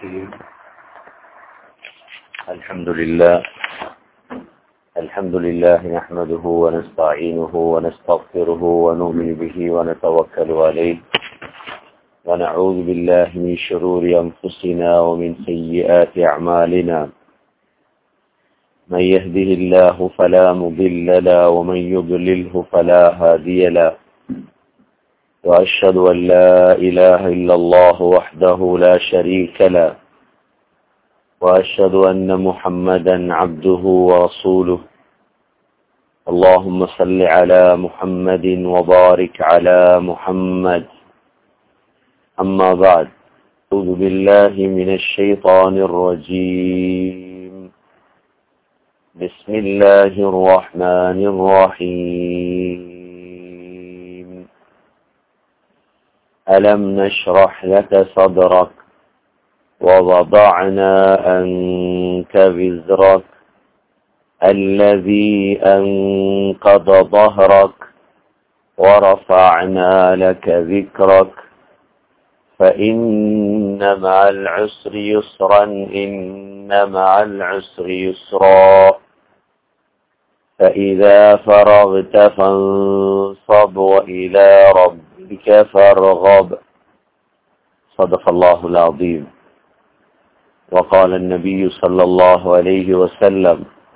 الرحيم الحمد لله الحمد لله نحمده ونستعينه ونستغفره ونؤمن به ونتوكل عليه ونعوذ بالله من شرور أنفسنا ومن سيئات أعمالنا من يهده الله فلا مضل له ومن يضلله فلا هادي له وأشهد أن لا إله إلا الله وحده لا شريك له وأشهد أن محمدا عبده ورسوله اللهم صل على محمد وبارك على محمد أما بعد أعوذ بالله من الشيطان الرجيم بسم الله الرحمن الرحيم ألم نشرح لك صدرك ووضعنا أنك وزرك الذي أنقض ظهرك ورفعنا لك ذكرك فإن مع العسر يسرا إن مع العسر يسرا فإذا فرغت فانصب وإلى ربك فارغب صدق الله العظيم وقال النبي صلى الله عليه وسلم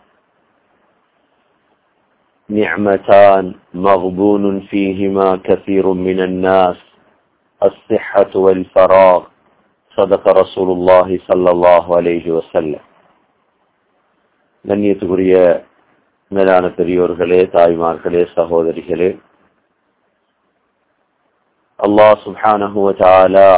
نعمتان مغبون فيهما كثير من الناس الصحة والفراغ صدق رسول الله صلى الله عليه وسلم கண்ணியத்துக்குரிய மேலான பெரியோர்களே தாய்மார்களே சகோதரிகளே அல்லாஹ் சுப்ஹானஹுவ தாலா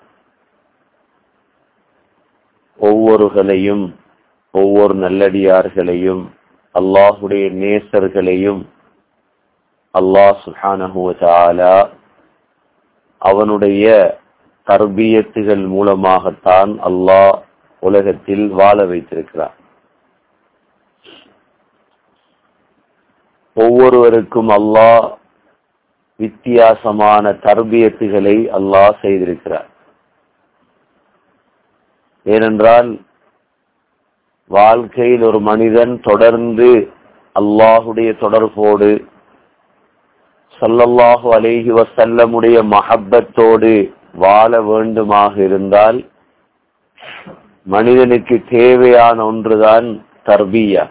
ஒவ்வொருகளையும் ஒவ்வொரு நல்லடியார்களையும் அல்லாஹுடைய நேசர்களையும் அல்லாஹ் சுஹானஹுவ தாலா அவனுடைய தர்பியத்துகள் மூலமாகத்தான் அல்லாஹ் உலகத்தில் வாழ வைத்திருக்கிறார் ஒவ்வொருவருக்கும் அல்லாஹ் வித்தியாசமான தர்பியத்துகளை அல்லாஹ் செய்திருக்கிறார் ஏனென்றால் வாழ்க்கையில் ஒரு மனிதன் தொடர்ந்து அல்லாஹுடைய தொடர்போடு சல்லல்லாஹு அலேஹி வசல்லமுடைய மஹப்பத்தோடு வாழ வேண்டுமாக இருந்தால் மனிதனுக்கு தேவையான ஒன்றுதான் தர்பியா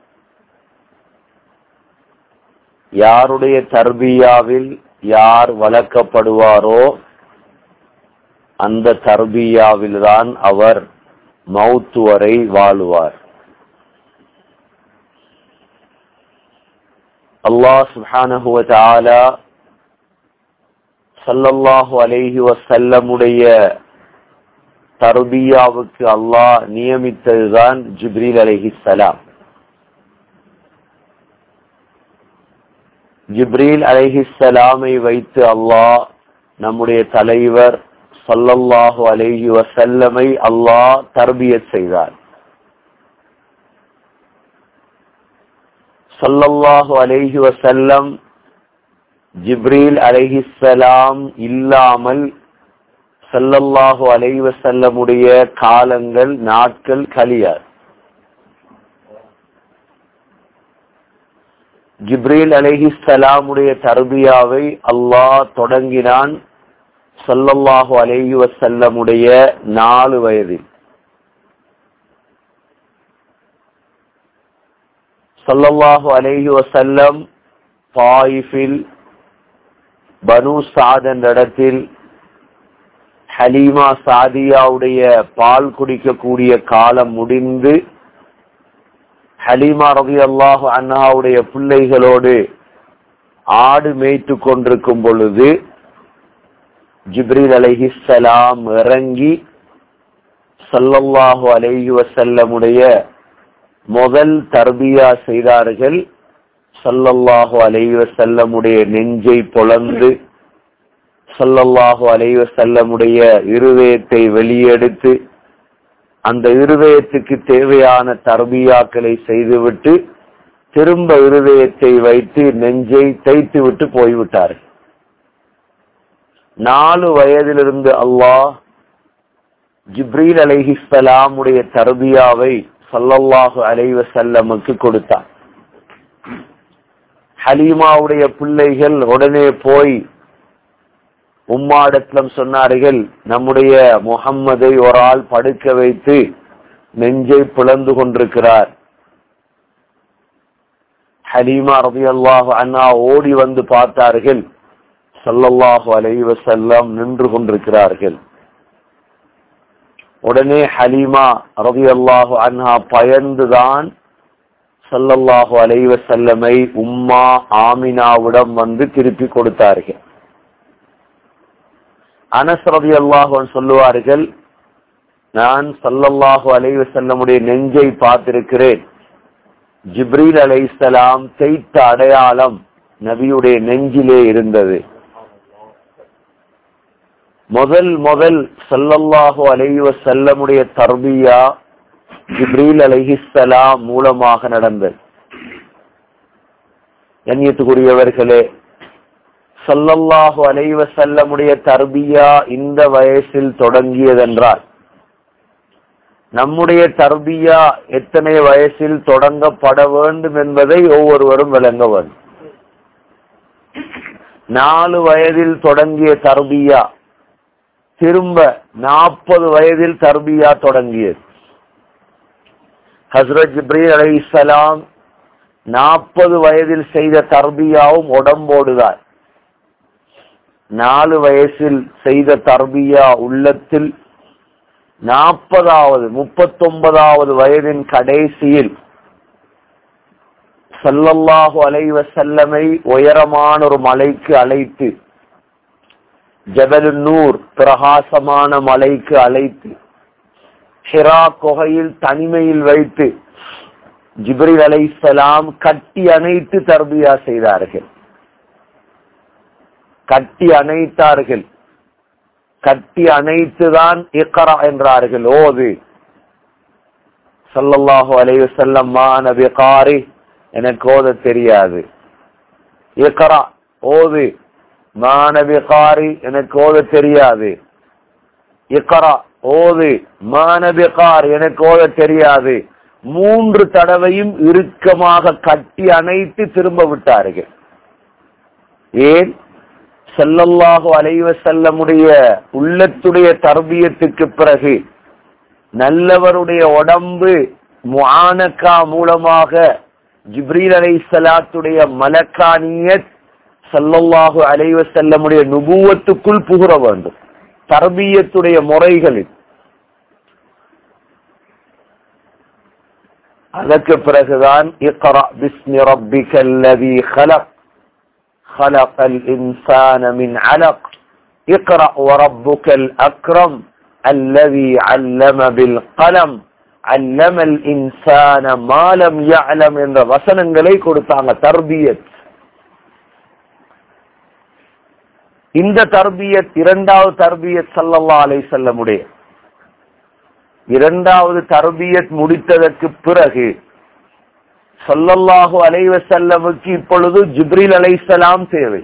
யாருடைய தர்பியாவில் யார் வளர்க்கப்படுவாரோ அந்த தர்பியாவில் தான் அவர் மவுத்து வரை வாழுவார் அல்லாஹ் சுஹானஹுவ தாலா சல்லல்லாஹு அலைஹி வசல்லமுடைய தர்பியாவுக்கு அல்லாஹ் நியமித்ததுதான் ஜிப்ரீல் அலைஹிஸ்ஸலாம் ஜிப்ரீல் அலைஹிஸ்ஸலாமை வைத்து அல்லாஹ் நம்முடைய தலைவர் சல்லல்லாஹு அலைஹி வசல்லமை அல்லாஹ் தர்பியத் செய்தார் சல்லல்லாஹு அலைஹி வசல்லம் ஜிப்ரீல் அலைஹிஸ்ஸலாம் இல்லாமல் சல்லல்லாஹு அலைஹி வசல்லமுடைய காலங்கள் நாட்கள் கலியார் ஜிப்ரீல் அலைஹிஸ்ஸலாமுடைய தர்பியாவை அல்லாஹ் தொடங்கினான் சல்லல்லாஹு அலேஹி வசல்லமுடைய நாலு வயதில் சல்லல்லாஹு அலேஹி வசல்லம் பாயிஃபில் பனு சாத் என்ற இடத்தில் ஹலீமா சாதியாவுடைய பால் குடிக்கக்கூடிய காலம் முடிந்து ஹலீமா ரவி அல்லாஹு அண்ணாவுடைய பிள்ளைகளோடு ஆடு மேய்த்து கொண்டிருக்கும் பொழுது ஜிப்ரீல் அலைஹிஸ்ஸலாம் இறங்கி சல்லல்லாஹு அலைஹி வசல்லமுடைய முதல் தர்பியா செய்தார்கள் சல்லல்லாஹு அலைஹி வசல்லமுடைய நெஞ்சை பொளந்து சல்லல்லாஹு அலைஹி வசல்லமுடைய இருதயத்தை வெளியெடுத்து அந்த இருதயத்துக்கு தேவையான தர்பியாக்களை செய்துவிட்டு திரும்ப இருதயத்தை வைத்து நெஞ்சை தைத்து விட்டு போய்விட்டார்கள் நாலு வயதிலிருந்து அல்லாஹ் ஜிப்ரீல் அலைஹிஸ்ஸலாமுடைய தர்பியாவை சல்லல்லாஹு அலைஹி வஸல்லமுக்கு கொடுத்தார் ஹலீமாவுடைய பிள்ளைகள் உடனே போய் உம்மாடத்திலம் சொன்னார்கள் நம்முடைய முகம்மதை ஒரு ஆள் படுக்க வைத்து நெஞ்சை பிளந்து கொண்டிருக்கிறார் ஹலீமா ரபியல்லாஹு அண்ணா ஓடி வந்து பார்த்தார்கள் சல்லல்லாஹு அலைஹி வஸல்லம் நின்று கொண்டிருக்கிறார்கள் உடனே ஹலீமா ரபியல்லாஹு அன்ஹா பயந்துதான் சல்லல்லாஹு அலைஹி வஸல்லமை உம்மா ஆமினாவிடம் வந்து திருப்பி கொடுத்தார்கள் அனஸ் ரபியல்லாஹு சொல்லுவார்கள் நான் சல்லல்லாஹு அலைஹி வஸல்லமுடைய நெஞ்சை பார்த்திருக்கிறேன் ஜிப்ரீல் அலைஹிஸ்ஸலாம் தேய்த்த அடையாளம் நபியுடைய நெஞ்சிலே இருந்தது முதல் முதல் சல்லல்லாஹு அலைஹி வஸல்லமுடைய தர்பியா ஜிப்ரீல் அலைஹிஸ்ஸலாம் மூலமாக நடந்தது கண்ணியத்துக்குரியவர்களே சல்லல்லாஹு அலைஹி வஸல்லமுடைய தர்பியா இந்த வயசில் தொடங்கியதென்றால் நம்முடைய தர்பியா எத்தனை வயசில் தொடங்கப்பட வேண்டும் என்பதை ஒவ்வொருவரும் விளங்க வேண்டும் நாலு வயதில் தொடங்கிய தர்பியா திரும்ப நாற்பது வயதில் தர்பியா தொடங்கியது ஹசரத் ஜிப்ரீல் அலை இஸ்லாம் நாற்பது வயதில் செய்த தர்பியாவும் உடம்போடுதான் நாலு வயசில் செய்த தர்பியா உள்ளத்தில் நாற்பதாவது முப்பத்தொன்பதாவது வயதின் கடைசியில் சல்லல்லாஹு அலைவ செல்லமை உயரமான ஒரு மலைக்கு அழைத்து ஜபலு நூர் பிரகாசமான மலைக்கு அழைத்து ஹிரா குகையில் தனிமையில் வைத்து ஜிப்ரில் அலைசலாம் கட்டி அணைத்து தர்பியா செய்தார்கள் கட்டி அணைத்தார்கள் கட்டி அணைத்துதான் இக்கரா என்றார்கள் ஓது சல்லல்லாஹு அலைஹி வஸல்லம் மா நபி காரி எனக்கு ஓத தெரியாது இக்கரா ஓது மா நபி காரி எனக்கு ஓத தெரியாது இக்கரா ஓது மா நபி கார் எனக்கு ஓத தெரியாது மூன்று தடவையும் இறுக்கமாக கட்டி அணைத்து திரும்ப விட்டார்கள் ஏன் செல்லல்லாஹு அலைவ செல்லமுடைய உள்ளத்துடைய தர்பியத்துக்கு பிறகு நல்லவருடைய உடம்பு முஆனக்கா மூலமாக ஜிப்ரீல் அலை சலாத்துடைய மலக்கானியத் சல்லல்லாஹு அலைவ செல்லமுடைய நுபுவத்துக்குள் புகுற வேண்டும் தர்பியத்துடைய முறைகளில் அதற்கு பிறகுதான் இக்ரா பிஸ்மி ரப்பிகல்லதி خلق خلق الإنسان من علق اقرأ وربك الأكرم الذي علم بالقلم علم الإنسان ما لم يعلم என்ற வசனங்களை கொடுத்தாங்க தர்பியத் இந்த தர்பியத் இரண்டாவது தர்பியத் சல்லல்லா அலை செல்லமுடைய இரண்டாவது தர்பியத் முடித்ததற்கு பிறகு சொல்லல்லாஹு அலைவ செல்லமுக்கு இப்பொழுது ஜிப்ரில் அலைசலாம் தேவை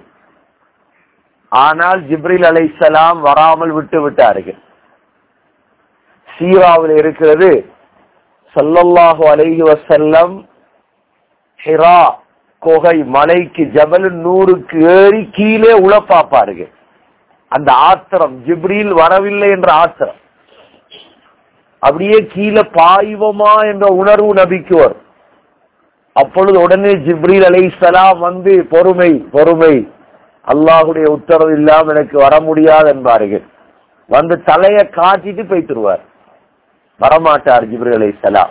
ஆனால் ஜிப்ரில் அலைசலாம் வராமல் விட்டு விட்டார்கள் சீராவில் இருக்கிறது சொல்லல்லாஹு அலைஹி வசல்லம் ஹிரா கொகை மலைக்கு ஜபல் நூறுக்கு ஏறி கீழே உழ பார்ப்பார்கள் அந்த ஆத்திரம் ஜிப்ரீல் வரவில்லை என்ற ஆத்திரம் அப்படியே கீழே பாய்வமா என்ற உணர்வு நபிக்கு வரும் அப்பொழுது உடனே ஜிப்ரீல் அலை சலாம் வந்து பொறுமை பொறுமை அல்லாஹுடைய உத்தரவு இல்லாம எனக்கு வர முடியாது என்பார்கள் வந்து தலைய காட்டிட்டு போய்த்துருவார் வரமாட்டார் ஜிப்ரீல் அலை சலாம்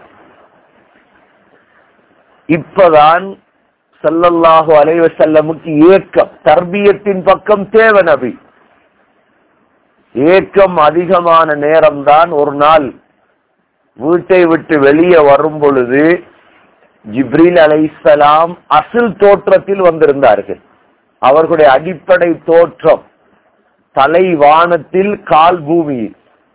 இப்பதான் சல்லல்லாஹு அலைவ செல்லமுக்கு ஏக்கம் தர்பியத்தின் பக்கம் தேவை நபி ஏக்கம் அதிகமான நேரம்தான் ஒரு நாள் வீட்டை விட்டு வெளியே வரும் பொழுது ஜிப்ரீல் அலைசலாம் அசில் தோற்றத்தில் வந்திருந்தார்கள் அவர்களுடைய அடிப்படை தோற்றம் தலை வானத்தில் கால் பூமியில்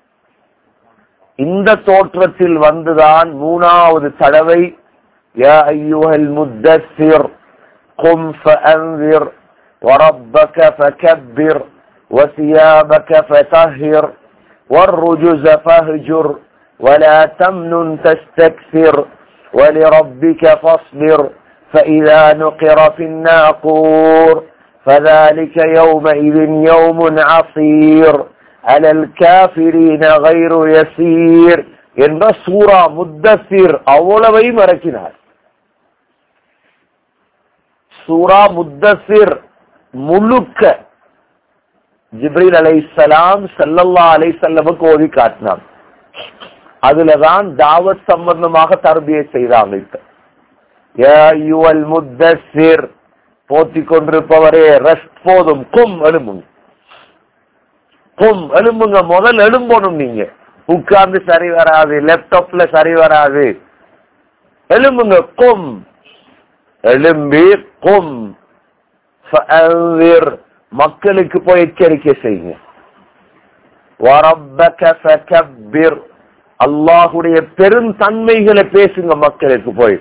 இந்த தோற்றத்தில் வந்துதான் மூணாவது தடவை يا أيها المدثر قم فأنذر وربك فكبر وثيابك فطهر والرجز فاهجر ولا تمنن تستكثر ولربك فاصبر فإذا نقر في الناقور فذلك يومئذ يوم عصير على الكافرين غير يسير என்ற சூரா முத்தசிர் அவ்வளவையும் இறக்கினார் சூரா முத்தசிர் முழுக்க ஜிப்ரீல் அலைசலாம் சல்லல்லா அலைசல்லமுக்கு ஓதி காட்டினார் அதுலதான் தாவத் சம்பந்தமாக தர்பியை செய்தாங்க இப்ப யுவல் முத்தசிர் போத்திக் கொண்டிருப்பவரே ரெஸ்ட் போதும் கும் எலும்புங்க கும் எலும்புங்க முதல் எலும்பணும் நீங்க உட்கார்ந்து சரி வராது லேப்டாப்ல சரி வராது எலும்புங்க கும் எலும்பி கும் ஃபஅன்விர் மக்களுக்கு போய் எச்சரிக்கை செய்யுங்க வரப்பக ஃபகப்பிர் அல்லாஹுடைய பெருந்தன்மைகளை பேசுங்க மக்களுக்கு போய்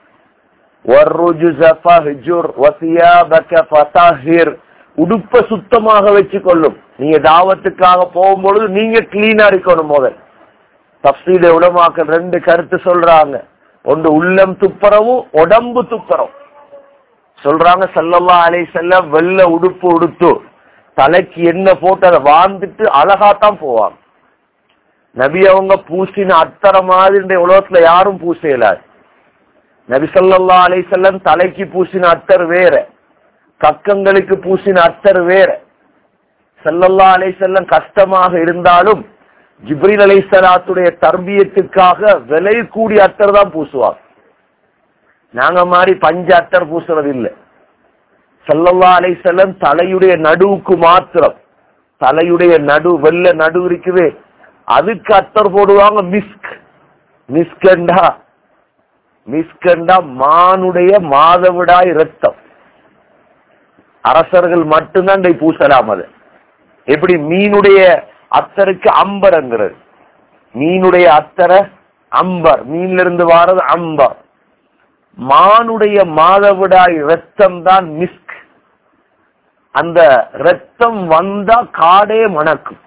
வர்ருஜுஸ ஃபஹ்ஜுர் வசியாபக ஃபதஹிர் உடுப்ப சுத்தமாக வச்சு கொள்ளும் நீங்க தாவத்துக்காக போகும்பொழுது நீங்க கிளீனா இருக்கணும் முதல் தப்சீல உலமாக்கள் ரெண்டு கருத்து சொல்றாங்க ஒன்று உள்ளம் துப்புரவும் உடம்பு துப்புரவும் சொல்றாங்க சல்லல்லா அலை செல்ல வெள்ள உடுப்பு உடுத்து தலைக்கு என்ன போட்டு அதை வாழ்ந்துட்டு அழகாத்தான் போவாங்க நபி அவங்க பூசின அத்தரை மாதிரி இந்த உலகத்துல யாரும் பூசையிலாது நபி சொல்லல்லா அலை செல்லம் தலைக்கு பூசின அத்தர் வேற கக்கங்களுக்கு பூசின அத்தர் வேற செல்லல்லா அலை செல்லம் கஷ்டமாக இருந்தாலும் ஜிப்ரீல் அலை சலாத்துடைய தர்பியத்துக்காக விலை கூடிய அத்தர் தான் பூசுவாங்க நாங்க மாதிரி பஞ்ச அத்தர் பூசுறது இல்லை சல்லல்லா அலை செல்லம் தலையுடைய நடுவுக்கு மாத்திரம் தலையுடைய நடு வெள்ள நடு இருக்குவே அதுக்கு அத்தர் போடுவாங்க மிஸ்க் மிஸ்கண்டா மிஸ்கண்டா மானுடைய மாதவிடாய் ரத்தம் அரசர்கள் மட்டும்தான் இதை பூசலாம் அது எப்படி மீனுடைய அத்தருக்கு அம்பர்ங்கிறது மீனுடைய அத்தரை அம்பர் மீன்ல இருந்து வாரது அம்பர் மானுடைய மாதவிடாய் ரத்தம் தான் மிஸ்க் அந்த ரத்தம் வந்தா காடே மணக்கும்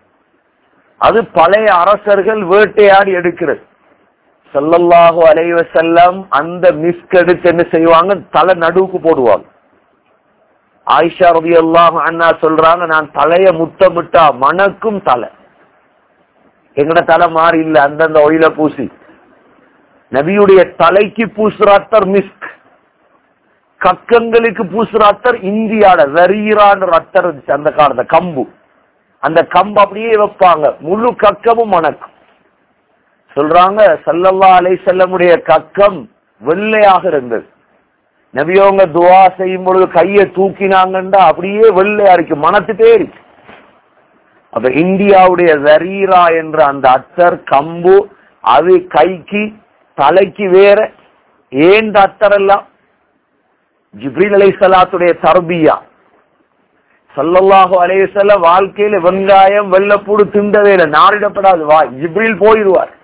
அது பழைய அரசர்கள் வேட்டையாடி எடுக்கிறது சொல்லல்லாஹு அலைவ செல்லம் அந்த மிஸ்க் எடுத்து என்ன செய்வாங்க தலை நடுவுக்கு போடுவாங்க ஆயிஷா ரவி அல்லாஹ் அண்ணா சொல்றாங்க நான் தலைய முத்தமிட்டா மணக்கும் தலை எங்கட தலை மாறி இல்ல அந்தந்த ஒயில பூசி நபியுடைய தலைக்கு பூசுற அத்தர் மிஸ்க் கக்கங்களுக்கு பூசுற அத்தர் இந்தியாட வெறீரான்ற அத்தர் இருந்துச்சு அந்த காலத்துல கம்பு அந்த கம்பு அப்படியே வைப்பாங்க முழு கக்கமும் மணக்கும் சொல்றாங்க சல்லல்லா அலை செல்லமுடைய கக்கம் வெள்ளையாக இருந்தது நபியவங்க துவா செய்யும் பொழுது கையை தூக்கினாங்கண்டா அப்படியே வெள்ளையா இருக்கு மனத்துட்டே இருக்கு அப்ப இந்தியாவுடைய வரீரா என்ற அந்த அத்தர் கம்பு அது கைக்கு தலைக்கு வேற ஏன் அத்தர் எல்லாம் ஜிப்ரீல் அலை சலாத்துடைய தர்பியா சல்லல்லாஹு அலையசல்ல வாழ்க்கையில வெங்காயம் வெள்ளப்பூடு திண்டவே இல்லை நாரிடப்படாது வா ஜிப்ரீல் போயிடுவார்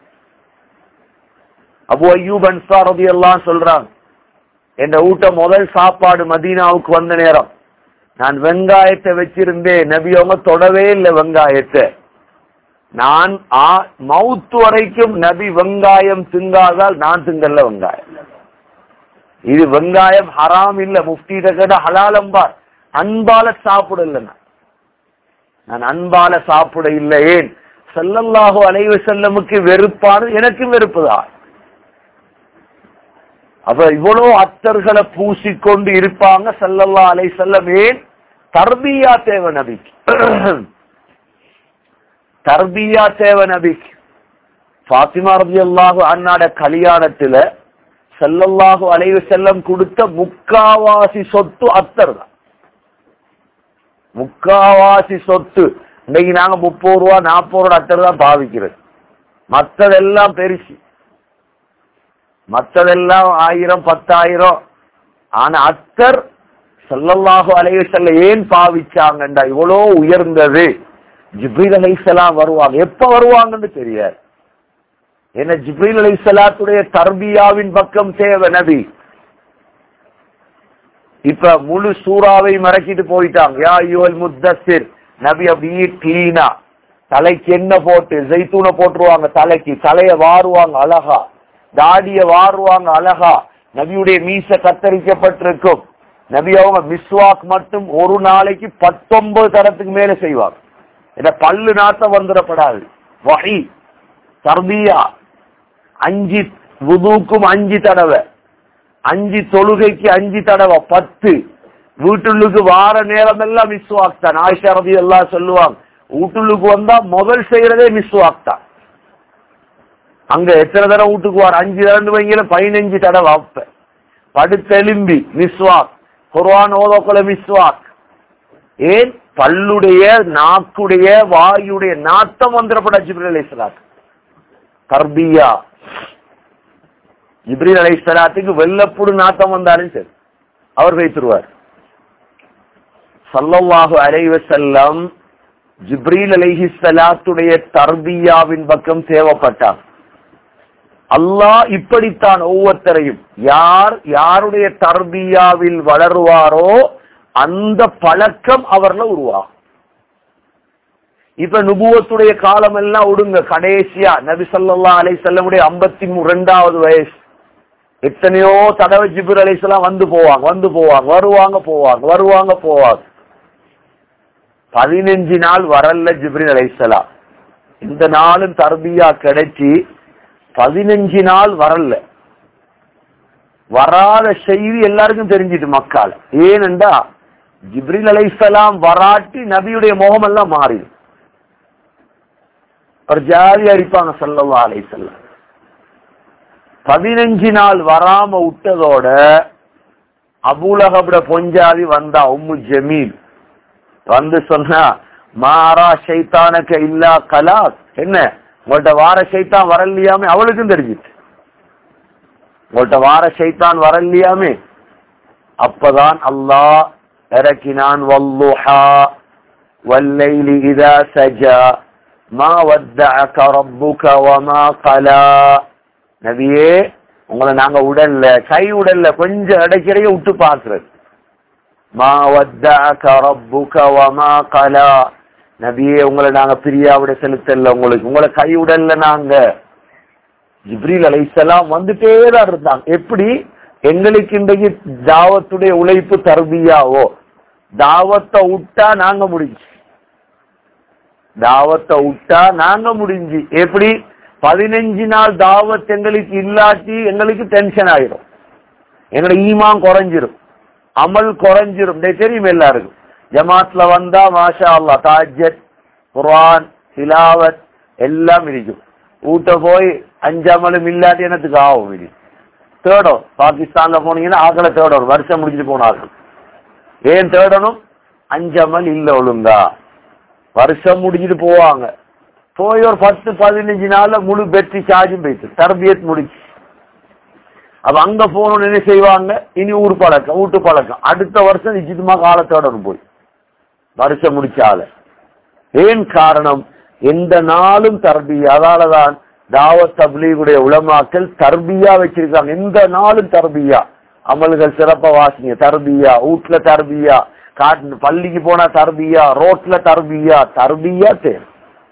அபு ஐயூப் அன்சார் ரதி எல்லாம் சொல்றாங்க என் ஊட்ட முதல் சாப்பாடு மதீனாவுக்கு வந்த நேரம் நான் வெங்காயத்தை வச்சிருந்தேன் நபி அவங்க தொடவே இல்லை வெங்காயத்தை நான் மவுத்து வரைக்கும் நபி வெங்காயம் திங்காதால் நான் திங்கல்ல வெங்காயம் இது வெங்காயம் ஹராம் இல்ல முஃப்டியிட கேட்ட ஹலாலம்பார் அன்பால சாப்பிடல நான் நான் அன்பால சாப்பிட இல்லை ஏன் செல்லல்லாஹோ அலைவ செல்லமுக்கு வெறுப்பானது எனக்கும் வெறுப்புதான் அப்ப இவ்வளவு அத்தர்களை பூசிக்கொண்டு இருப்பாங்க செல்லல்லா அலை செல்லம் ஏன் தர்பியா தேவ நபிக்கு தர்பியா தேவ நபிக்கு பாத்திமா ரபி அல்லாஹு அண்ணாட கல்யாணத்துல செல்லல்லாஹு அலைவு செல்லம் கொடுத்த முக்காவாசி சொத்து அத்தர் தான் முக்காவாசி சொத்து இன்னைக்கு நாங்க முப்பது ரூபா நாற்பது ரூபா அத்தர் தான் பாவிக்கிறது மத்ததெல்லாம் பெருசு மத்ததெல்லாம் ஆயிரம் பத்தாயிரம் ஆனா அத்தர் செல்லல்லாஹு அலைவு செல்ல ஏன் பாவிச்சாங்கண்டா இவ்வளோ உயர்ந்தது ஜிப்ரீல் அலைசலாம் வருவாங்க எப்ப வருவாங்கன்னு தெரியாது என்ன ஜிப்ரீல் அலை சலாத்துடைய தர்பியாவின் பக்கம் தேவை நபி இப்ப முழு சூறாவை மறக்கிட்டு போயிட்டாங்க யா யுவல் முத்தசிர் நபி அப்படியே கிளீனா தலைக்கு எண்ணெய் போட்டு ஜெய்தூனை போட்டுருவாங்க தலைக்கு தலைய வாருவாங்க அழகா தாடிய வாருவாங்க அழகா நபியுடைய மீச கத்தரிக்கப்பட்டிருக்கும் நபி அவங்க மிஸ்வாக் மட்டும் ஒரு நாளைக்கு பத்தொன்பது தரத்துக்கு மேல செய்வாங்க இந்த பல்லு நாட்டம் வந்துடப்படாது வகை தர்பியா அஞ்சு வுதுக்கும் அஞ்சு தடவை அஞ்சு தொழுகைக்கு அஞ்சு தடவை பத்து வீட்டுள்ளுக்கு வார நேரம் எல்லாம் மிஸ்வாக் தான் ஆயிஷா ரதி எல்லாம் சொல்லுவாங்க வீட்டுள்ளுக்கு வந்தா முதல் செய்யறதே மிஸ்வாக் தான் அங்க எத்தனை தடவை வீட்டுக்கு வார அஞ்சு தடவை வைங்கிற பதினஞ்சு தடவை அப்ப படுத்தெலும்பி மிஸ்வாக் குர்ஆன் ஓதோக்குள்ள மிஸ்வாக் ஏன் பல்லுடைய நாக்குடைய வாயுடைய நாட்டம் வந்துடப்பட ஜிப்ரீல் அலைஹிஸ்ஸலாத் தர்பியா ஜிப்ரீல் அலைஹிஸ்ஸலாத்துக்கு வெள்ளப்புடு நாட்டம் வந்தாலும் சரி அவர் வைத்துருவார் சல்லல்லாஹு அலைஹி வஸல்லம் ஜிப்ரீல் அலைஹிஸ்ஸலாத்துடைய தர்பியாவின் பக்கம் தேவைப்பட்டார் அல்லாஹ் இப்படித்தான் ஒவ்வொருத்தரையும் யார் யாருடைய தர்பியாவில் வளருவாரோ அந்த பழக்கம் அவர்ல உருவாகும் இப்ப நுபுவத்துடைய காலம் எல்லாம் விடுங்க கடைசியா நபி ஸல்லல்லாஹு அலைஹி வஸல்லமுடைய 52வது வயசு எத்தனையோ தடவை ஜிப்ர் அலைஹிஸ்ஸலாம் வந்து போவாங்க வந்து போவாங்க வருவாங்க போவாங்க வருவாங்க போவாங்க பதினஞ்சு நாள் வரல ஜிப்ரில் அலைஹிஸ்ஸலாம் இந்த நாளும் தர்பியா கிடைச்சி பதினஞ்சு நாள் வரல வராத செய்தி எல்லாருக்கும் தெரிஞ்சிட்டு மக்கள் ஏனென்றா ஜிப்ரில் அலைஹிஸ்ஸலாம் வராட்டி நபியுடைய முகம் எல்லாம் மாறிடும் ஒரு ஜாதி அடிப்பாங்க சல்லல்லா அலைஹிஸ்ஸலாம் பதினஞ்சு நாள் வராம விட்டதோட அபூலகபுட பொஞ்சாதி வந்தா உம்மு ஜமீல் வந்து சொன்னா மாறா ஷைத்தானக்க இல்லா கலாஸ் என்ன உங்கள்ட்ட வார ஷைத்தான் வரலையாமே அவளுக்கும் தெரிஞ்சிட்டு உங்கள்ட்ட வார ஷைத்தான் வரலையாமே அப்பதான் அல்லாஹ் இறக்கினான் வல்லுஹா வல்லைலி இதா சஜா மா வத்தஅக ரப்புக வமா கலா நபியே உங்களை நாங்க உடல்ல கை உடல்ல கொஞ்சம் இடைக்கிறைய விட்டு பாக்குறது மா வத்தஅக ரப்புக வமா கலா நபியே உங்களை நாங்க பிரியாவிட செலுத்தல உங்களுக்கு உங்களை கை உடல்ல நாங்க ஜிப்ரீல் அலைசலாம் வந்துட்டே தான் இருந்தாங்க எப்படி எங்களுக்கு இன்றைக்கு தாவத்துடைய உழைப்பு தர்பியாவோ தாவத்தை விட்டா நாங்க முடிஞ்சு தாவத்தை விட்டா நாங்க முடிஞ்சு எப்படி பதினஞ்சு நாள் தாவத் எங்களுக்கு இல்லாட்டி எங்களுக்கு டென்ஷன் ஆயிரும் எங்களோட ஈமான் குறைஞ்சிரும் அமல் குறைஞ்சிரும் டேய் தெரியும் எல்லாருக்கும் ஜமாத்ல வந்தா மாஷா அல்லா தாஜத் குர்ஆன் திலாவத் எல்லாம் இருக்கும் வீட்டை போய் அஞ்சமலும் இல்லாட்டி எனக்கு ஆகும் இது தேடும் பாகிஸ்தான்ல போனீங்கன்னா ஆக்களை தேடணும் வருஷம் முடிஞ்சுட்டு போனார்கள் ஏன் தேடணும் அஞ்சமல் இல்ல ஒழுங்கா வருஷம் முடிஞ்சுட்டு போவாங்க போய் ஒரு பத்து பதினஞ்சு நாள்ல முழு பெட்ரி சார்ஜும் போயிட்டு தர்பியத் முடிச்சு அப்ப அங்க போகணும்னு என்ன செய்வாங்க இனி ஊர் பழக்கம் வீட்டு பழக்கம் அடுத்த வருஷம் நிச்சயமா காலத்தோடணும் போய் வருஷம் முடிச்சால ஏன் காரணம் எந்த நாளும் தர்பியா அதாலதான் தாவத் தப்லீகுடைய உலமாக்கள் தர்பியா வச்சிருக்காங்க எந்த நாளும் தர்பியா அமல்கள் சிறப்பா வாசிங்க தர்பியா வீட்டுல தர்பியா காட்டு பள்ளிக்கு போனா தர்பியா ரோட்ல தர்பியா தர்பியா தேவை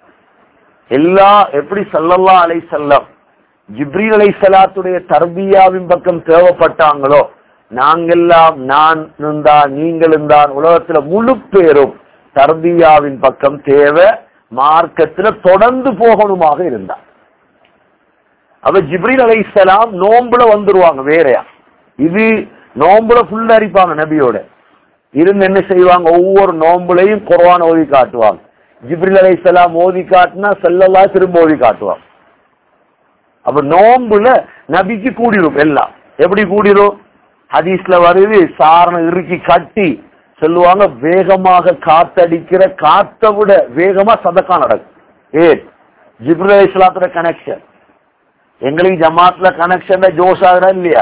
எல்லா எப்படி சல்லல்லா அலை செல்லம் ஜிப்ரீல் அலை சலாத்துடைய தர்பியாவின் பக்கம் தேவைப்பட்டாங்களோ நாங்கெல்லாம் நான் தான் நீங்களும் தான் உலகத்துல முழு பேரும் தர்பியாவின் பக்கம் தேவை மார்க்கத்துல தொடர்ந்து போகணுமாக இருந்தார் அப்ப ஜிப்ரீல் அலை சலாம் நோம்புல வந்துருவாங்க வேறையா இது நோம்புல ஃபுல் அரிப்பாங்க நபியோட இருந்து என்ன செய்வாங்க ஒவ்வொரு நோம்புலையும் குர்ஆன் ஓதி காட்டுவாங்க ஜிப்ரில் அலை சலாம் ஓதி காட்டினா செல்லல்லா திரும்ப ஓதி காட்டுவாங்க அப்ப நோம்புல நபிக்கு கூடிரும் எல்லாம் எப்படி கூடிரும் ஹதீஸ்ல வருது சாரணம் இறுக்கி கட்டி சொல்லுவாங்க வேகமாக காத்தடிக்கிற காத்தை விட வேகமா சதக்கா நடக்கும் ஏன் ஜிப்ரில் அலை சலாத்தோட கனெக்ஷன் எங்களுக்கு ஜமாத்ல கனெக்ஷன் ஜோஸ் ஆகுறா இல்லையா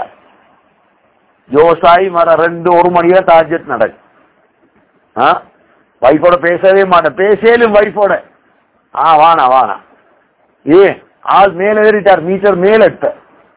ஜோசாய் மர ரெண்டு ஒரு மணியா டார்ஜெட் நடக்கும் வைஃபோட பேசவே மாட்டேன் பேசலும் வைஃபோட ஆ வானா வானா ஏ ஆள் மேல ஏறிட்டார் மீட்டர் மேல எடுத்த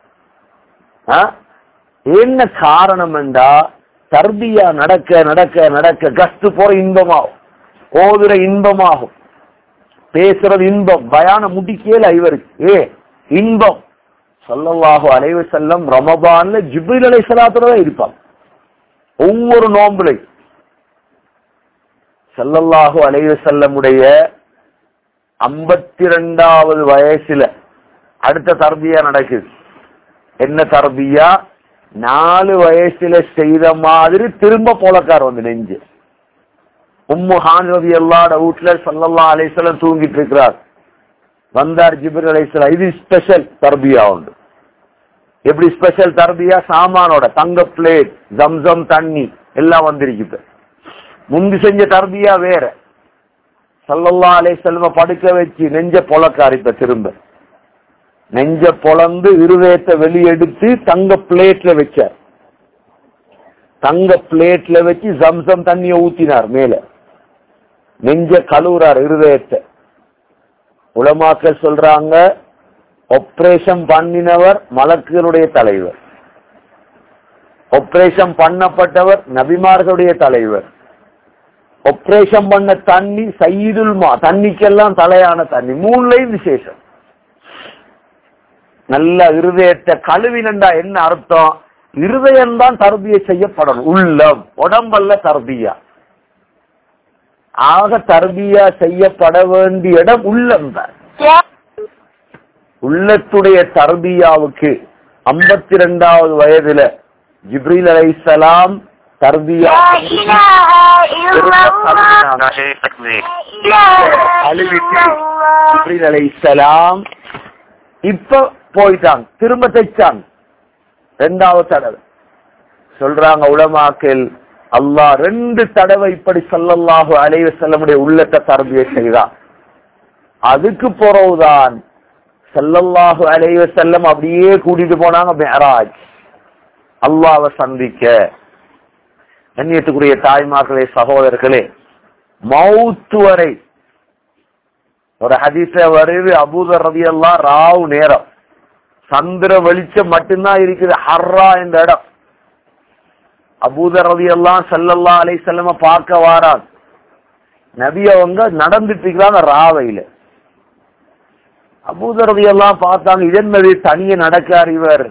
என்ன காரணம் என்றா தர்பியா நடக்க நடக்க நடக்க கஸ்து போற இன்பமாகும் ஓதுற இன்பமாகும் பேசுறது இன்பம் பயான முடிக்கல இவருக்கு ஏ இன்பம் சொல்லல்லாஹு அலைவ செல்லம் ரமபான்ல ஜிப்ரில் அலை சலாத்துறதா இருப்பாங்க ஒவ்வொரு நோம்புலை சல்லல்லாஹு அலைவ செல்லமுடைய ஐம்பத்தி ரெண்டாவது வயசுல அடுத்த தர்பியா நடக்குது என்ன தர்பியா நாலு வயசுல செய்த மாதிரி திரும்ப போலக்கார் வந்து நெஞ்சு உம்மு ஹான் ரவி எல்லாட வீட்டுல சல்லல்லா அலைசலம் தூங்கிட்டு இருக்கிறார் வந்தார் ஜிபிர் அலைசலாம் இது ஸ்பெஷல் தர்பியா உண்டு எப்படி ஸ்பெஷல் தர்பியா சாமானோட தங்க பிளேட் ஜம்சம் தண்ணி எல்லாம் வந்திருக்குது முந்தி செஞ்ச தர்பியா வேற சல்லல்லா அலை செல்வ படுக்க வச்சு நெஞ்ச பொலக்கார் இப்ப திரும்ப நெஞ்ச பொலந்து இருதயத்தை வெளியெடுத்து தங்க பிளேட்ல வச்சார் தங்க பிளேட்ல வச்சு ஜம்சம் தண்ணிய ஊத்தினார் மேல நெஞ்ச கழுவுறார் இருதயத்தை உலமாக்கள் சொல்றாங்க ஆபரேஷன் பண்ணினவர் மலக்குகளுடைய தலைவர் ஆபரேஷன் பண்ணப்பட்டவர் நபிமார்களுடைய தலைவர் ஆபரேஷன் பண்ண தண்ணி சைதுல் மா தண்ணிக்கெல்லாம் தலையான தண்ணி மூணுலையும் விசேஷம் நல்ல இருதயத்தை கழுவினண்டா என்ன அர்த்தம் இருதயம் தான் தர்பிய செய்யப்படணும் உள்ளம் உடம்பல்ல தர்பியா ஆக தர்பியா செய்யப்பட வேண்டிய இடம் உள்ளம் தான் உள்ளத்துடைய தர்பியாவுக்கு ஐம்பத்தி ரெண்டாவது வயதுல ஜிப்ரீல் அலைசலாம் தர்பியா ஜிப்ரீல் அலைசலாம் இப்ப போயிட்டாங்க திரும்ப தைச்சாங்க ரெண்டாவது தடவை சொல்றாங்க உலமாக்கள் அல்லாஹ் ரெண்டு தடவை இப்படி சொல்லல்லாஹு அலைவ செல்லமுடைய உள்ளத்தை தரம்பிய செய்தான் அதுக்கு பிறகுதான் செல்லல்லாஹு அலைவ செல்லம் அப்படியே கூட்டிட்டு போனாங்க மேராஜ் அல்லாவை சந்திக்க கண்ணியத்துக்குரிய தாய்மார்களே சகோதரர்களே மவுத்து வரை ஒரு ஹதீஸ வருது அபூதர் ரவி எல்லாம் ராவு நேரம் சந்திர வெளிச்சம் மட்டும்தான் இருக்குது ஹர்ரா இந்த இடம் அபூதர் ரவி எல்லாம் செல்லல்லா அலை செல்லம பார்க்க வாரான் நபி அவங்க நடந்துட்டு இருக்கிறாங்க ராவையில அபூதர் ரவி எல்லாம் பார்த்தாங்க இதென்னது தனிய நடக்கார் இவர்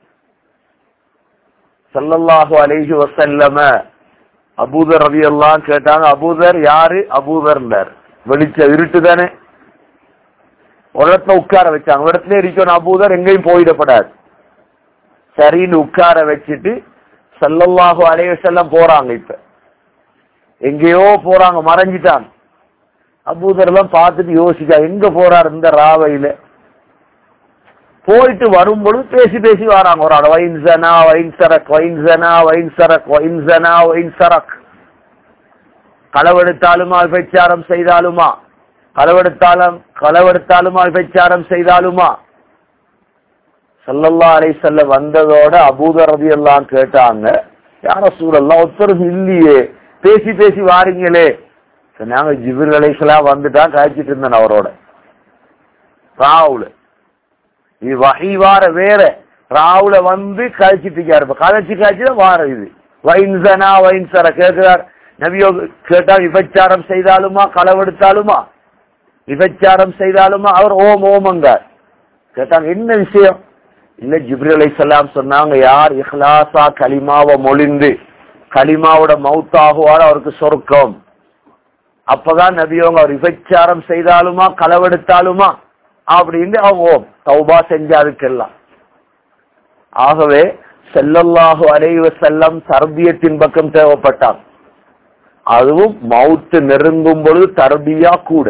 சல்லல்லாஹு அலைஹி வசல்லம அபூதர் ரவி எல்லாம் கேட்டாங்க அபூதர் யாரு அபூதர் வெளிச்ச இருட்டு தானே ஒரு இடத்துல உட்கார வச்சாங்க ஒரு இடத்துல இருக்கணும் அபூதர் எங்கேயும் போயிடப்படாது சரின்னு உட்கார வச்சுட்டு செல்லல்லாஹு அலைய செல்லம் போறாங்க இப்ப எங்கேயோ போறாங்க மறைஞ்சிட்டாங்க அபூதர் எல்லாம் பார்த்துட்டு யோசிக்கா எங்க போறாரு இந்த ராவையில போயிட்டு வரும்பொழுது பேசி பேசி வராங்க ஒரு ஆள் வைன்சனா வைன் சரக் வைன்சனா வைன் சரக் வைன்சனா வைன் சரக் களவெடுத்தாலுமா விபச்சாரம் செய்தாலுமா களவெடுத்தாலும் களவெடுத்தாலுமா விபச்சாரம் செய்தாலுமா சல்லல்லா அலை செல்ல வந்ததோட அபூதரதி எல்லாம் கேட்டாங்க யார சூழல்லாம் ஒருத்தரும் இல்லையே பேசி பேசி வாரீங்களே நாங்க ஜிபிர் அலைசலாம் வந்துட்டா காய்ச்சிட்டு இருந்தேன் அவரோட ராவுல இது வகை வார வேற ராவுல வந்து கழிச்சிட்டு இருக்காரு இப்ப கதைச்சு காய்ச்சி தான் வார இது வைன்சனா வைன்சர கேட்கிறார் நபியோ கேட்டா விபச்சாரம் செய்தாலுமா களவெடுத்தாலுமா விபச்சாரம் செய்தாலுமா அவர் ஓம் ஓமங்கார் கேட்டாங்க என்ன விஷயம் இல்ல ஜிப்ரி அலை சொன்னாங்க யார் இஹ்லாசா களிமாவை மொழிந்து களிமாவோட மவுத்தாகுவார் அவருக்கு சொர்க்கம் அப்பதான் நபியவங்க அவர் விபச்சாரம் செய்தாலுமா களவெடுத்தாலுமா அப்படின்னு அவங்க ஓம் தௌபா செஞ்சாருக்கெல்லாம் ஆகவே செல்லல்லாஹு அலைவ செல்லம் தர்பியத்தின் பக்கம் தேவைப்பட்டார் அதுவும் மவுத்து நெருங்கும் பொழுது தர்பியா கூட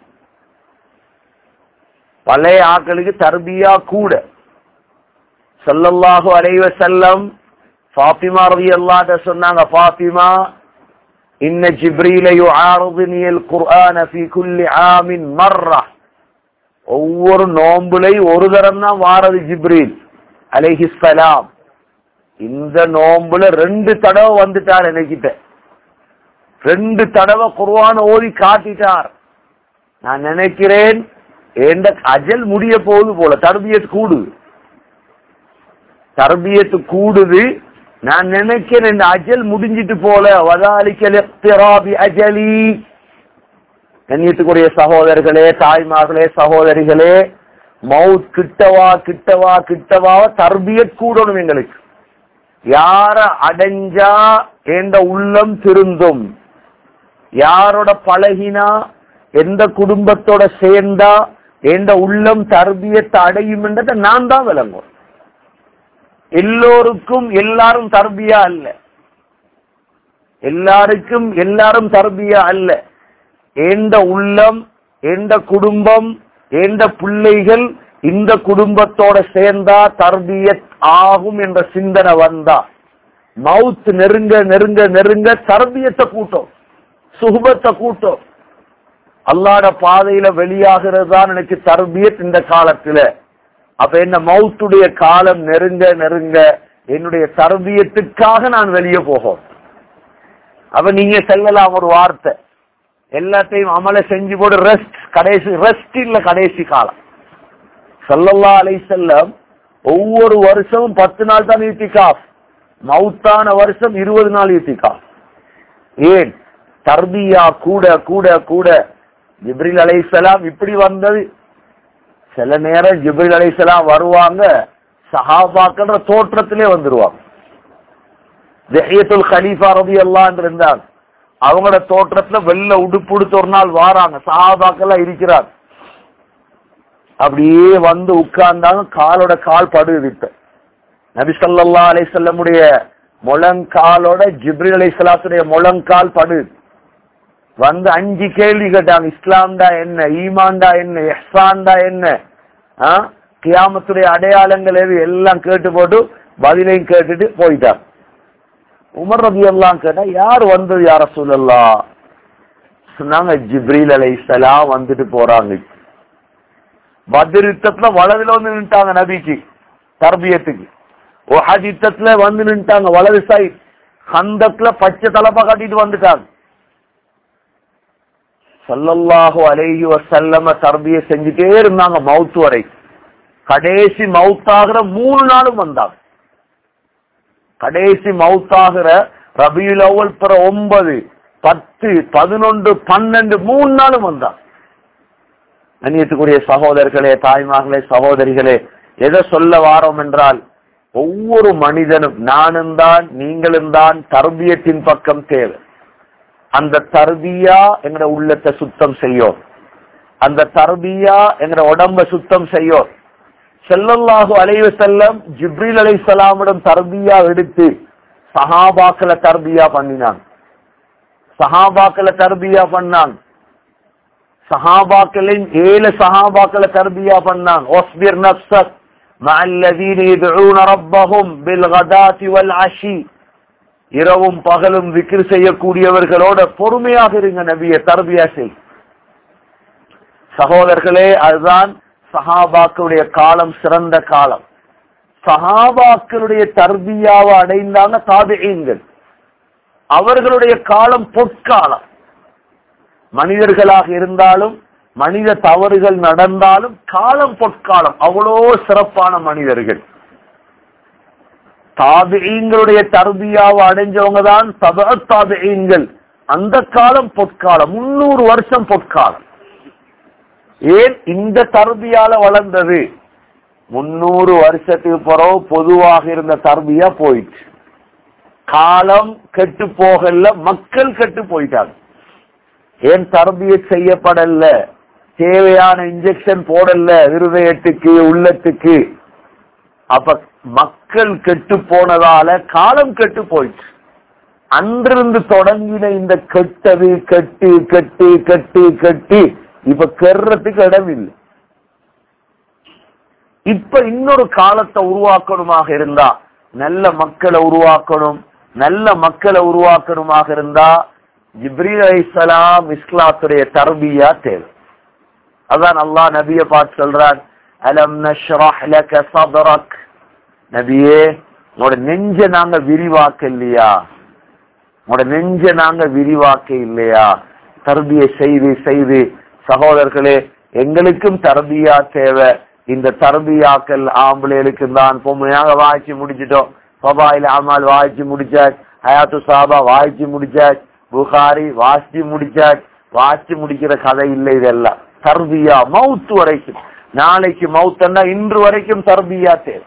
பழைய ஆக்களுக்கு தர்பியா கூட சொல்லல்லாஹு அலைவ செல்லம் ஃபாத்திமா ரவி அல்லாட்ட சொன்னாங்க ஃபாத்திமா இன்ன ஜிப்ரீல யுஆரிதுனி அல் குர்ஆன ஃபீ குல்லி ஆமின் மர்ரா ஒவ்வொரு நோம்புலை ஒரு தரம் தான் வாரது ஜிப்ரீல் அலைஹிஸ்ஸலாம் இந்த நோம்புல ரெண்டு தடவை வந்துட்டார் எனக்கிட்ட ரெண்டு தடவை குர்ஆன் ஓதி காட்டிட்டார் நான் நினைக்கிறேன் எந்த அஜல் முடிய போகுது போல தர்பியத் கூடுது தர்பியத்து கூடுது நான் நினைக்கிறேன் இந்த அஜல் முடிஞ்சிட்டு போல வதாலிக்கல் அஜலி கண்ணியத்துக்குரிய சகோதரர்களே தாய்மார்களே சகோதரிகளே மவுத் கிட்டவா கிட்டவா கிட்டவா தர்பியத் கூடணும் எங்களுக்கு யார அடைஞ்சா எந்த உள்ளம் திருந்தும் யாரோட பழகினா எந்த குடும்பத்தோட சேர்ந்தா எந்த உள்ளம் தர்பியத்தை அடையும் என்றதை நான் தான் விளங்கும் எல்லோருக்கும் எல்லாரும் தர்பியா அல்ல எல்லாருக்கும் எல்லாரும் தர்பியா அல்ல எந்த உள்ளம் எந்த குடும்பம் எந்த பிள்ளைகள் இந்த குடும்பத்தோட சேர்ந்தா தர்பியத் ஆகும் என்ற சிந்தனை வந்தா மவுத் நெருங்க நெருங்க நெருங்க தர்பியத்தை கூட்டம் சுகுபத்தை கூட்டம் அல்லாட பாதையில வெளியாகிறது தான் எனக்கு தர்பியத் இந்த காலத்துல அப்ப என்ன மவுத்துடைய காலம் நெருங்க நெருங்க என்னுடைய தர்பியத்துக்காக நான் வெளியே போகும் அப்ப நீங்க செல்லலாம் ஒரு வார்த்தை எல்லாத்தையும் அமல செஞ்சு போட்டு ரெஸ்ட் கடைசி ரெஸ்ட் இல்ல கடைசி காலம் சல்லல்லா அலை செல்லம் ஒவ்வொரு வருஷமும் பத்து நாள் தான் ஈத்திகாஃப் மவுத்தான வருஷம் இருபது நாள் ஈத்திகாஃப் ஏன் தர்பியா கூட கூட கூட ஜிப்ரில் அலைசலாம் இப்படி வந்தது சில நேரம் ஜிப்ரில் அலைசலாம் வருவாங்க சஹாபாக்கன்ற தோற்றத்திலே வந்துருவாங்க ஜஹியத்துல் கலீஃபா ரபி அல்லான் இருந்தாங்க அவங்களோட தோற்றத்துல வெள்ள உடுப்பு உடுத்து ஒரு நாள் வாராங்க சஹாபாக்கெல்லாம் இருக்கிறார் அப்படியே வந்து உட்கார்ந்தாங்க காலோட கால் படுகுது இப்ப நபி ஸல்லல்லாஹு அலைஹி வஸல்லமுடைய முழங்காலோட ஜிப்ரில் அலைஹிஸ்ஸலாத்துடைய முழங்கால் படுகுது வந்து அஞ்சு கேள்வி கேட்டாங்க இஸ்லாம்டா என்ன ஈமான்டா என்ன எஹ்சான்டா என்ன ஆ? கியாமத்துடைய அடையாளங்கள் எது எல்லாம் கேட்டு போட்டு பதிலையும் கேட்டுட்டு போயிட்டாங்க உமர் ரபி எல்லாம் கேட்டா யார் வந்தது யார சொல்லலாம் சொன்னாங்க ஜிப்ரீல் அலைஹிஸ்ஸலாம் வந்துட்டு போறாங்க பத்ர் யுத்தத்துல வலதுல வந்து நின்ட்டாங்க நபிக்கு தர்பியத்துக்கு ஒஹத் யுத்தத்துல வந்து நின்ட்டாங்க வலது சைட் ஹந்தக்ல பச்சை தலப்பா கட்டிட்டு வந்துட்டாங்க சல்லல்லாஹு அலைஹி வஸல்லம தர்பிய செஞ்சுட்டே இருந்தாங்க மவுத் வரை கடைசி மவுத்தாகிற மூணு நாளும் வந்தாங்க கடைசி மவுத்தாகிற ரபியுல் அவ்வல் பிற ஒன்பது பத்து பதினொன்று பன்னெண்டு மூணு நாளும் வந்தாங்க கண்ணியத்துக்குரிய சகோதரர்களே தாய்மார்களே சகோதரிகளே எதை சொல்ல வாரோம் என்றால் ஒவ்வொரு மனிதனும் நானும் தான் நீங்களும் தான் தர்பியத்தின் பக்கம் தேவை அந்த தர்பியா எங்கட உள்ளத்தை சுத்தம் செய்யும் அந்த தர்பியா எங்கட உடம்ப சுத்தம் செய்யும் செல்லல்லாஹு அலைவ செல்லம் ஜிப்ரீல் அலை சலாமிடம் தர்பியா எடுத்து சஹாபாக்களை தர்பியா பண்ணினான் சஹாபாக்களை தர்பியா பண்ணான் சஹாபாக்களின் ஏழு சஹாபாக்களை தர்பியா பண்ணான் ஒஸ்பிர் நப்சத் مع الذين يدعون ربهم بالغداة والعشي இரவும் பகலும் விக்கிர் செய்யக்கூடியவர்களோட பொறுமையாக இருங்க நபிய தர்பியா செய் சகோதரர்களே அதுதான் சஹாபாக்களுடைய காலம் சிறந்த காலம் சஹாபாக்களுடைய தர்பியாவை அடைந்தாங்க தாபியங்கள் அவர்களுடைய காலம் பொற்காலம் மனிதர்களாக இருந்தாலும் மனித தவறுகள் நடந்தாலும் காலம் பொற்காலம் அவ்வளோ சிறப்பான மனிதர்கள் தாபியங்களுடைய தர்பியாவை அடைஞ்சவங்க தான் தப தாபியங்கள் அந்த காலம் பொற்காலம் முன்னூறு வருஷம் பொற்காலம் ஏன் இந்த தர்பியால வளர்ந்தது முன்னூறு வருஷத்துக்கு பிறகு பொதுவாக இருந்த தர்பியா போயிடுச்சு காலம் கெட்டு போகல மக்கள் கெட்டு போயிட்டாங்க ஏன் தர்பிய செய்யப்படல தேவையான இன்ஜெக்ஷன் போடல இருதயத்துக்கு உள்ளத்துக்கு அப்ப மக்கள் கெட்டு போனதால காலம் கெட்டு போயிடுச்சு அன்றிருந்து தொடங்கின இந்த கெட்டது கெட்டு கெட்டு கெட்டு கெட்டு இப்ப கெர்றதுக்கு இடம் இல்லை இப்ப இன்னொரு காலத்தை உருவாக்கணுமாக இருந்தா நல்ல மக்களை உருவாக்கணும் நல்ல மக்களை உருவாக்கணுமாக இருந்தா ஜிப்ரீல் அலைஹிஸ்ஸலாம் இஸ்லாத்துடைய தர்பியா தேவை அதான் அல்லாஹ் நபிய பார்த்து சொல்றான் அலம் நஷ்ரஹ் லக சத்ரக் நபியே உங்களோட நெஞ்ச நாங்க விரிவாக்க இல்லையா உங்களோட நெஞ்ச நாங்க விரிவாக்க இல்லையா தர்பிய செய்து செய்து சகோதரர்களே எங்களுக்கும் தர்பியா தேவை இந்த தர்பியாக்கள் ஆம்பளைகளுக்கு தான் பொம்மையாக வாய்ச்சி முடிச்சிட்டோம் பபாயில அமால் வாய்ச்சி முடிச்சாச் ஹயாத்து சாபா வாய்ச்சி முடிச்சாச் புகாரி வாசிச்சு முடிச்சாச் வாசி முடிக்கிற கதை இல்லை இதெல்லாம் தர்பியா மவுத்து வரைக்கும் நாளைக்கு மவுத்தன்னா இன்று வரைக்கும் தர்பியா தேவை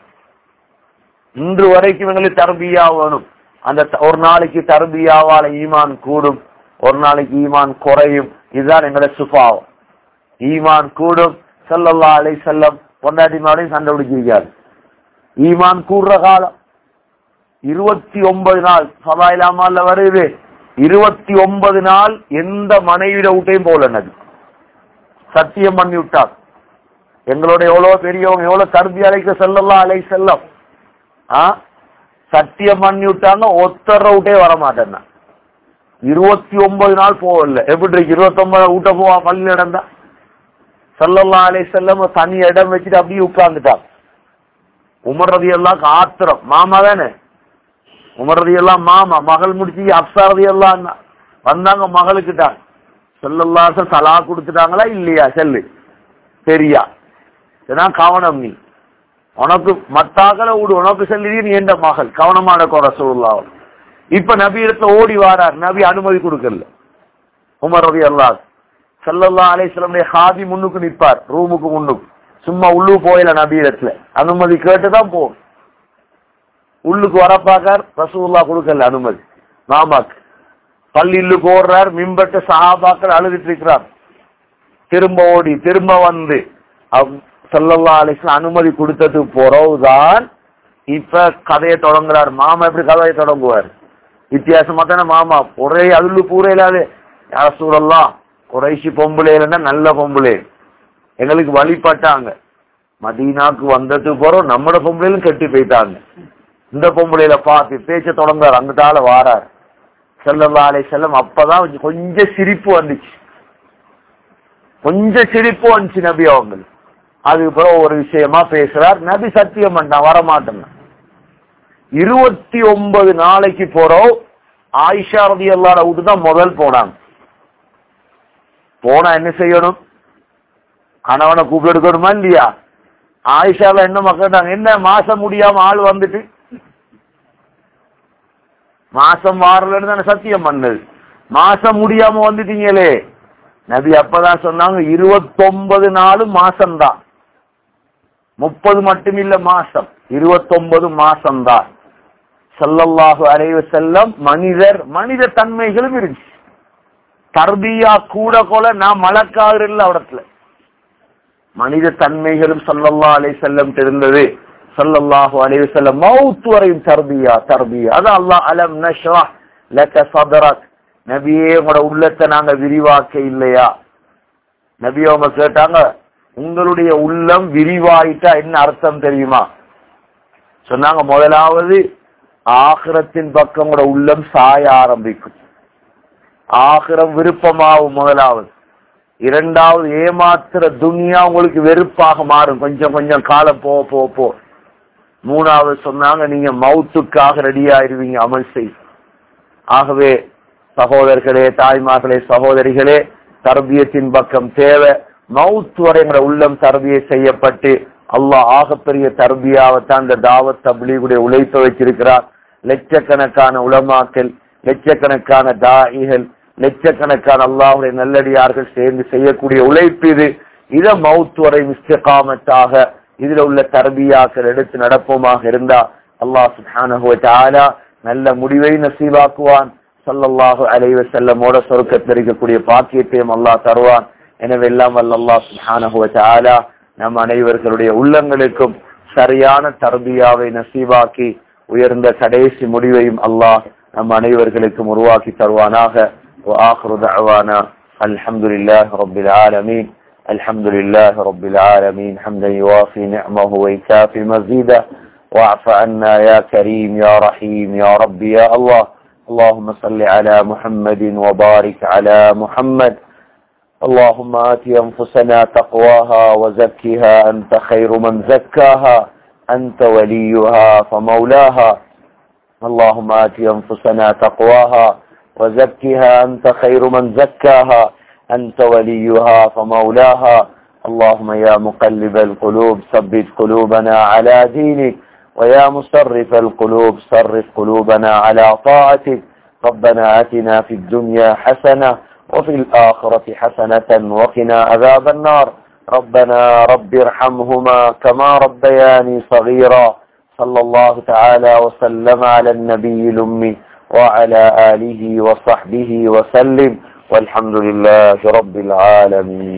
இன்று வரைக்கும் எங்களுக்கு தர்பியா வேணும் அந்த த- ஒரு நாளைக்கு தர்பியாவால ஈமான் கூடும் ஒரு நாளைக்கு ஈமான் குறையும் இதுதான் எங்களோட சுபாவம் ஈமான் கூடும் ஸல்லல்லாஹு அலைஹி செல்லம் பொண்டாட்டி மாடையும் சண்டை பிடிச்சிருக்காரு ஈமான் கூடுற காலம் இருபத்தி ஒன்பது நாள் சபாயிலாமல்ல வருது இருபத்தி ஒன்பது நாள் எந்த மனைவிட விட்டையும் போல நபி சத்தியம் பண்ணி விட்டார் எங்களோட எவ்வளவு பெரியவங்க எவ்வளவு தர்பி அழைக்க செல்லலாம் அலை செல்லம் ஆ சத்தியம் பண்ணி விட்டாங்க ஒத்தர விட்டே வர மாட்டேன் நான். இருபத்தி ஒன்பது நாள் போகல எப்படி இருக்கு இருபத்தி ஒன்பது வீட்ட போவா பள்ளி நடந்தா செல்லலாம் அலை செல்லம் தனி இடம் வச்சுட்டு அப்படியே உட்கார்ந்துட்டாங்க உமர் ரதி எல்லாம் ஆத்திரம் மாமா தானே உமர் ரதி எல்லாம் மாமா மகள் முடிச்சு அப்சா ரதி எல்லாம் வந்தாங்க மகளுக்கிட்டாங்க செல்லல்லாசம் தலா கொடுத்துட்டாங்களா இல்லையா செல்லு சரியா ஏன்னா கவனம் நீ உனக்கு மத்தாக்களை விடு உனக்கு செல்லி நீ எந்த மகள் கவனமான குறை சொல்லலாம் இப்ப நபி இடத்துல ஓடி வாரார் நபி அனுமதி கொடுக்கல உமர் ரவி அல்லாஹ் சல்லல்லா அலிஸ்லமுடைய ஹாதி முன்னுக்கு நிப்பார் ரூமுக்கு முன்னுக்கு சும்மா உள்ளு போயில நபி இடத்துல அனுமதி கேட்டுதான் போகும் உள்ளுக்கு வரப்பாக்கார் ரசூல்லா கொடுக்கல அனுமதி மாமாக்கு பள்ளியிலுக்கு ஓடுறார் மிம்பட்டு சஹாபாக்கள் அழுதுட்டு இருக்கிறார் திரும்ப ஓடி திரும்ப வந்து சல்லல்லா அலிஸ்லாம் அனுமதி கொடுத்ததுக்கு பிறகுதான் இப்ப கதையை தொடங்குறார் மாமா எப்படி கதையை தொடங்குவார் வித்தியாசமா தானே மாமா ஒரே அதுல பூரே இல்லாது யார சூழல்லாம் குறைசி பொம்பளை இல்லைன்னா நல்ல பொம்பளை எங்களுக்கு வழிபட்டாங்க மதீனாக்கு வந்ததுக்கு பிறகு நம்மட பொம்பளையிலும் கெட்டி போயிட்டாங்க இந்த பொம்பளையில பார்த்து பேச்ச தொடங்குறார் அங்கிட்டால வாரார் செல்லல்லா அலை செல்லம் அப்பதான் கொஞ்சம் கொஞ்சம் சிரிப்பு வந்துச்சு கொஞ்சம் சிரிப்பு வந்துச்சு நபி அவங்களுக்கு அதுக்கப்புறம் ஒரு விஷயமா பேசுறார் நபி சத்தியம் பண்ணான் வரமாட்டேன் இருபத்தி ஒன்பது நாளைக்கு போறோம் ஆயிஷா ரதி எல்லார விட்டு தான் முதல் போனாங்க போனா என்ன செய்யணும் கணவனை கூப்பிட்டு எடுக்கணுமா இல்லையா ஆயிஷால என்ன மக்கள் என்ன மாசம் முடியாம ஆள் வந்துட்டு மாசம் மாறலன்னு தானே சத்தியம் பண்ணது மாசம் முடியாம வந்துட்டீங்களே நபி அப்பதான் சொன்னாங்க இருபத்தொன்பது நாளும் மாசம்தான் முப்பது மட்டும் இல்ல மாசம் இருபத்தொன்பது மாசம்தான் சல்லல்லாஹு அலைவ செல்லம் மனிதர் மனித தன்மைகளும் இருந்துச்சு தர்பியா கூட கொல நான் மலக்காகிறல்ல அவடத்துல மனித தன்மைகளும் சல்லல்லா அலை செல்லம் இருந்தது சல்லல்லாஹு அலைஹி வஸல்லம் மவுத் வரையும் தர்பியா தர்பியா அது அல்லாஹ் அலம் நஷ்ரா லக சதரக் நபியே உங்களோட உள்ளத்தை நாங்க விரிவாக்க இல்லையா நபி அவங்க கேட்டாங்க உங்களுடைய உள்ளம் விரிவாயிட்டா என்ன அர்த்தம் தெரியுமா சொன்னாங்க முதலாவது ஆகிரத்தின் பக்கம் உங்களோட உள்ளம் சாய ஆரம்பிக்கும் ஆகிரம் விருப்பமாகும் முதலாவது இரண்டாவது ஏமாத்துற துனியா உங்களுக்கு வெறுப்பாக மாறும் கொஞ்சம் கொஞ்சம் காலம் போ போ போ மூணாவது சொன்னாங்க நீங்க மவுத்துக்காக ரெடி ஆயிருவீங்க அமல் செய் ஆகவே சகோதரர்களே தாய்மார்களே சகோதரிகளே தர்பியத்தின் பக்கம் தேவை மவுத் வரை எங்களோட உள்ளம் தர்பியை செய்யப்பட்டு அல்லாஹ் ஆகப்பெரிய தர்பியாவத்தான் இந்த தாவத் தப்லீகுடைய உழைப்பை வச்சிருக்கிறார் லட்சக்கணக்கான உலமாக்கள் லட்சக்கணக்கான தாயிகள் லட்சக்கணக்கான அல்லாஹுடைய நல்லடியார்கள் சேர்ந்து செய்யக்கூடிய உழைப்பு இது இத மவுத் வரை மிஸ்டகாமத்தாக இதுல உள்ள தர்பியாக்கள் எடுத்து நடப்போமாக இருந்தா அல்லாஹ் சுப்ஹானஹு வ தஆலா நல்ல முடிவை நசீவாக்குவான் ஸல்லல்லாஹு அலைஹி வஸல்லமோட சொர்க்கத்தில் இருக்கக்கூடிய பாக்கியத்தையும் அல்லாஹ் தருவான் எனவே எல்லாம் வல்ல அல்லாஹ் சுப்ஹானஹு வ தஆலா நம் அனைவர்களுடைய உள்ளங்களுக்கும் சரியான தர்பியாவை நசீவாக்கி உயர்ந்த கடைசி முடிவையும் அல்லாஹ் நம் அனைவர்களுக்கும் உருவாக்கி தருவானாக وآخر دعوانا الحمد لله رب العالمين الحمد لله رب العالمين حمدا يوافي نعمه ويكافي مزيده واعف عنا يا كريم يا رحيم يا رب يا الله اللهم صل على محمد وبارك على محمد اللهم آت أنفسنا تقواها وزكها أنت خير من زكاها أنت وليها فمولاها اللهم آت أنفسنا تقواها وزكها أنت خير من زكاها أنت وليها فمولاها اللهم يا مقلب القلوب ثبت قلوبنا على دينك ويا مصرف القلوب صرف قلوبنا على طاعتك ربنا آتنا في الدنيا حسنة وفي الآخرة حسنة وقنا عذاب النار ربنا رب ارحمهما كما ربياني صغيرا صلى الله تعالى وسلم على النبي الأمي وعلى آله وصحبه وسلم والحمد لله رب العالمين